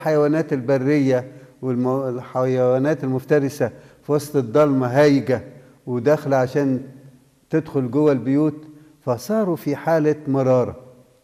الحيوانات البرية والحيوانات المفترسة في وسط الضلمة هايجة وداخلة عشان تدخل جوه البيوت فصاروا في حالة مرارة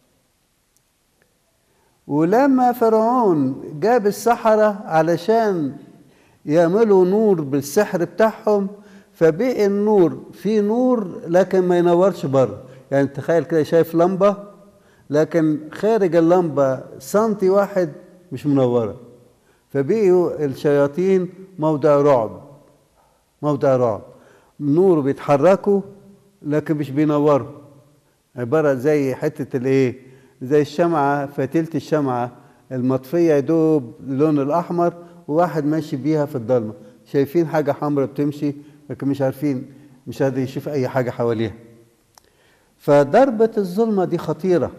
ولما فرعون جاب السحرة علشان يعملوا نور بالسحر بتاعهم فبقي النور في نور لكن ما ينورش بره يعني تخيل كده شايف لمبة لكن خارج اللمبة سنتي واحد مش منورة فبقيوا الشياطين موضع رعب موضع رعب نور بيتحركوا لكن مش بينوروا عبارة زي حتة الايه زي الشمعة فتيلة الشمعة المطفية يدوب اللون الأحمر وواحد ماشي بيها في الضلمة شايفين حاجة حمراء بتمشي لكن مش عارفين مش قادر يشوف أي حاجة حواليها فضربة الظلمة دي خطيرة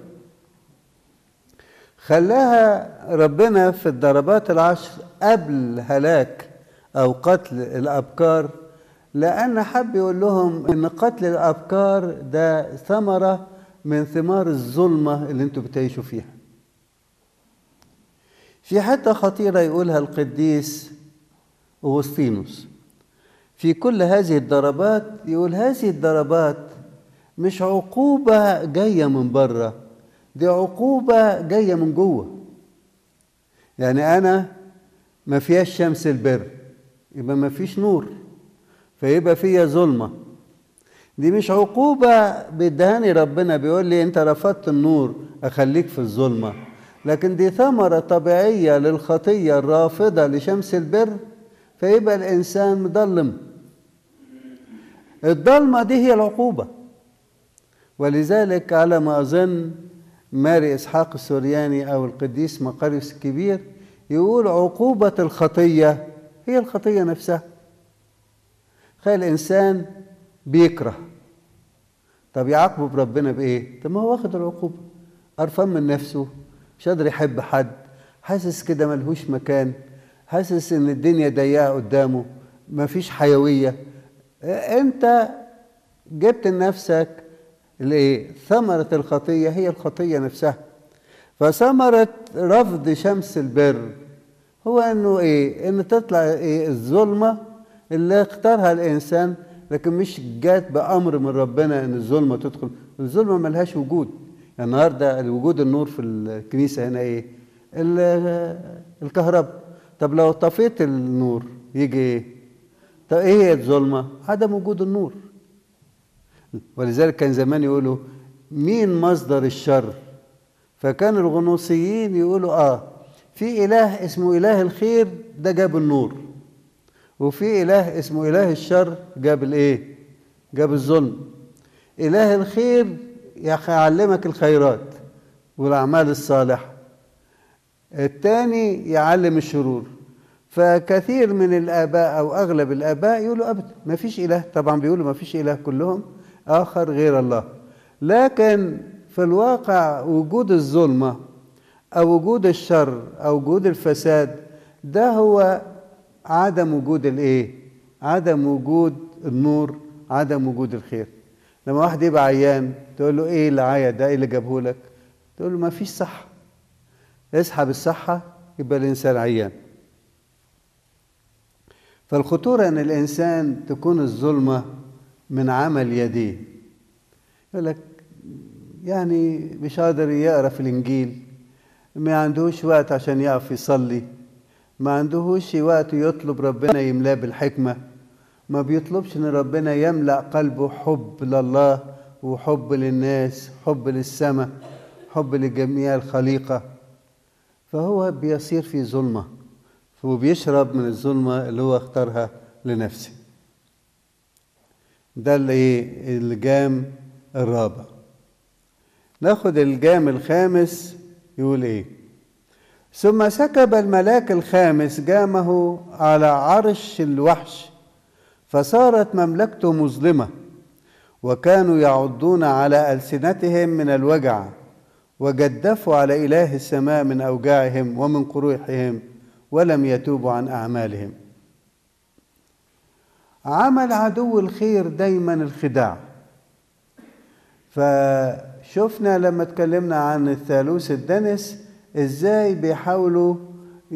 خلاها ربنا في الضربات العشر قبل هلاك أو قتل الأبكار لأن حب يقول لهم إن قتل الأبكار ده ثمرة من ثمار الظلمة اللي انتوا بتعيشوا فيها في حتة خطيرة يقولها القديس أغسطينوس في كل هذه الضربات يقول هذه الضربات مش عقوبة جاية من بره دي عقوبة جاية من جوه يعني أنا ما فيهاش شمس البر يبقى ما فيش نور فيبقى فيها ظلمة دي مش عقوبة بيدهاني ربنا بيقول لي أنت رفضت النور أخليك في الظلمة لكن دي ثمرة طبيعية للخطية الرافضة لشمس البر فيبقى الإنسان مضلم الضلمة دي هي العقوبة ولذلك على ما أظن ماري إسحاق السورياني أو القديس مقاريوس الكبير يقول عقوبة الخطية هي الخطية نفسها تخيل إنسان بيكره طب يعاقبه بربنا بإيه؟ طب ما هو واخد العقوبة قرفان من نفسه مش قادر يحب حد حاسس كده ملهوش مكان حاسس إن الدنيا ضيقة قدامه مفيش حيوية أنت جبت لنفسك الايه ثمرة الخطية هي الخطية نفسها فثمرة رفض شمس البر هو انه ايه ان تطلع ايه الظلمة اللي اختارها الانسان لكن مش جات بامر من ربنا ان الظلمة تدخل الظلمة ملهاش وجود يعني النهاردة وجود النور في الكنيسة هنا ايه الكهرباء طب لو طفيت النور يجي ايه طب ايه هي الظلمة عدم وجود النور ولذلك كان زمان يقولوا مين مصدر الشر فكان الغنوصيين يقولوا اه في اله اسمه اله الخير ده جاب النور وفي اله اسمه اله الشر جاب الايه جاب الظلم اله الخير يعلمك الخيرات والاعمال الصالحه الثاني يعلم الشرور فكثير من الاباء او اغلب الاباء يقولوا ابدا ما فيش اله طبعا بيقولوا ما فيش اله كلهم آخر غير الله لكن في الواقع وجود الظلمة أو وجود الشر أو وجود الفساد ده هو عدم وجود الإيه؟ عدم وجود النور عدم وجود الخير لما واحد يبقى عيان تقول له إيه اللي عيا ده إيه اللي جابه لك؟ تقول له ما فيش صحة اسحب الصحة يبقى الإنسان عيان فالخطورة أن الإنسان تكون الظلمة من عمل يديه يقول لك يعني مش قادر يقرا في الانجيل ما عندهوش وقت عشان يقف يصلي ما عندهوش وقت يطلب ربنا يملاه بالحكمه ما بيطلبش ان ربنا يملا قلبه حب لله وحب للناس حب للسماء حب لجميع الخليقه فهو بيصير في ظلمه وبيشرب من الظلمه اللي هو اختارها لنفسه ده الايه الجام الرابع ناخد الجام الخامس يقول ايه ثم سكب الملاك الخامس جامه على عرش الوحش فصارت مملكته مظلمه وكانوا يعضون على السنتهم من الوجع وجدفوا على اله السماء من اوجاعهم ومن قروحهم ولم يتوبوا عن اعمالهم عمل عدو الخير دايما الخداع فشفنا لما اتكلمنا عن الثالوث الدنس ازاي بيحاولوا